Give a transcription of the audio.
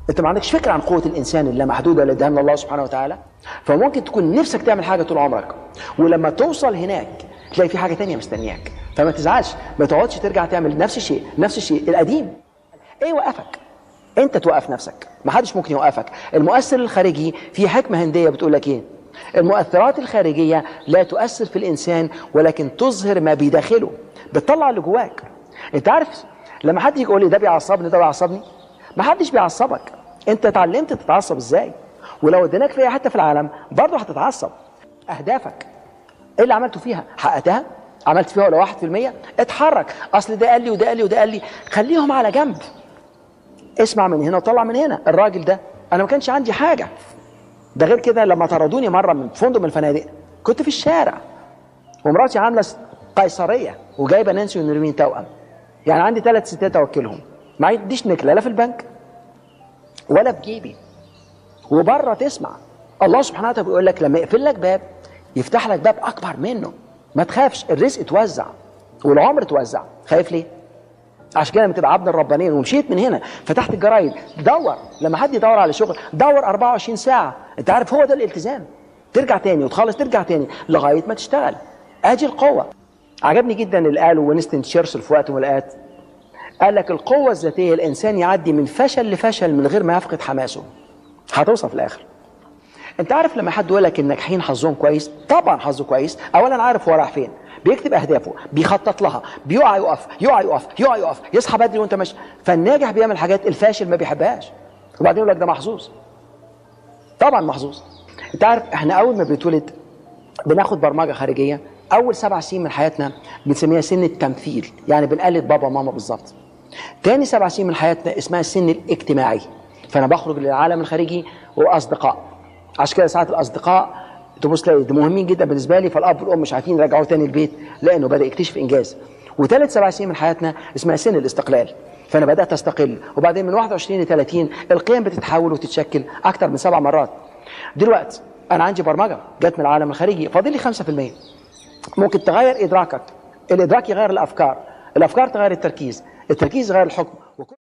انت ما عندكش فكره عن قوه الانسان اللامحدوده اللي اداها لنا الله سبحانه وتعالى فممكن تكون نفسك تعمل حاجه طول عمرك ولما توصل هناك تلاقي في حاجه تانية مستنياك فما تزعلش ما تقعدش ترجع تعمل نفس الشيء نفس الشيء القديم ايه وقفك انت توقف نفسك ما حدش ممكن يوقفك المؤثر الخارجي في حكمه هنديه بتقول لك ايه المؤثرات الخارجيه لا تؤثر في الانسان ولكن تظهر ما بداخله بتطلع اللي جواك انت عارف لما حد يجي يقول لي ده بيعصبني ده بيعصبني ما حدش بيعصبك انت اتعلمت تتعصب ازاي ولو اديناك في اي حته في العالم برضه هتتعصب اهدافك ايه اللي عملته فيها حققتها عملت فيها ولا واحد في المية اتحرك اصل ده قال لي وده قال لي وده قال لي خليهم على جنب اسمع من هنا وطلع من هنا الراجل ده انا ما كانش عندي حاجه ده غير كده لما طردوني مره من فندق من الفنادق كنت في الشارع ومراتي عامله قيصريه وجايبه نانسي ونرمين توأم يعني عندي ثلاث ستات اوكلهم ما عنديش نكله لا في البنك ولا في جيبي وبره تسمع الله سبحانه وتعالى بيقول لك لما يقفل لك باب يفتح لك باب اكبر منه ما تخافش الرزق اتوزع والعمر اتوزع خايف ليه عشان كده لما تبقى عبد الربانين ومشيت من هنا فتحت الجرايد دور لما حد يدور على شغل دور 24 ساعه انت عارف هو ده الالتزام ترجع تاني وتخلص ترجع تاني لغايه ما تشتغل ادي القوه عجبني جدا اللي قاله وينستون تشرشل في وقت من الاوقات قال لك القوه الذاتيه الانسان يعدي من فشل لفشل من غير ما يفقد حماسه هتوصل في الاخر انت عارف لما حد يقول لك الناجحين حظهم كويس طبعا حظه كويس اولا عارف هو رايح فين بيكتب اهدافه بيخطط لها بيقع يقف يقع يقف يقع يقف يصحى بدري وانت ماشي فالناجح بيعمل حاجات الفاشل ما بيحبهاش وبعدين يقول لك ده محظوظ طبعا محظوظ انت عارف احنا اول ما بنتولد بناخد برمجه خارجيه اول سبع سنين من حياتنا بنسميها سن التمثيل يعني بنقلد بابا وماما بالظبط تاني سبع سنين من حياتنا اسمها السن الاجتماعي فانا بخرج للعالم الخارجي واصدقاء عشان كده ساعات الاصدقاء تبص تلاقي ده مهمين جدا بالنسبه لي فالاب والام مش عارفين يرجعوه تاني البيت لانه بدا يكتشف انجاز وثالث سبع سنين من حياتنا اسمها سن الاستقلال فانا بدات استقل وبعدين من 21 ل 30 القيم بتتحول وتتشكل اكتر من سبع مرات دلوقتي انا عندي برمجه جت من العالم الخارجي فاضل لي 5% ممكن تغير ادراكك الادراك يغير الافكار الافكار تغير التركيز التركيز يغير الحكم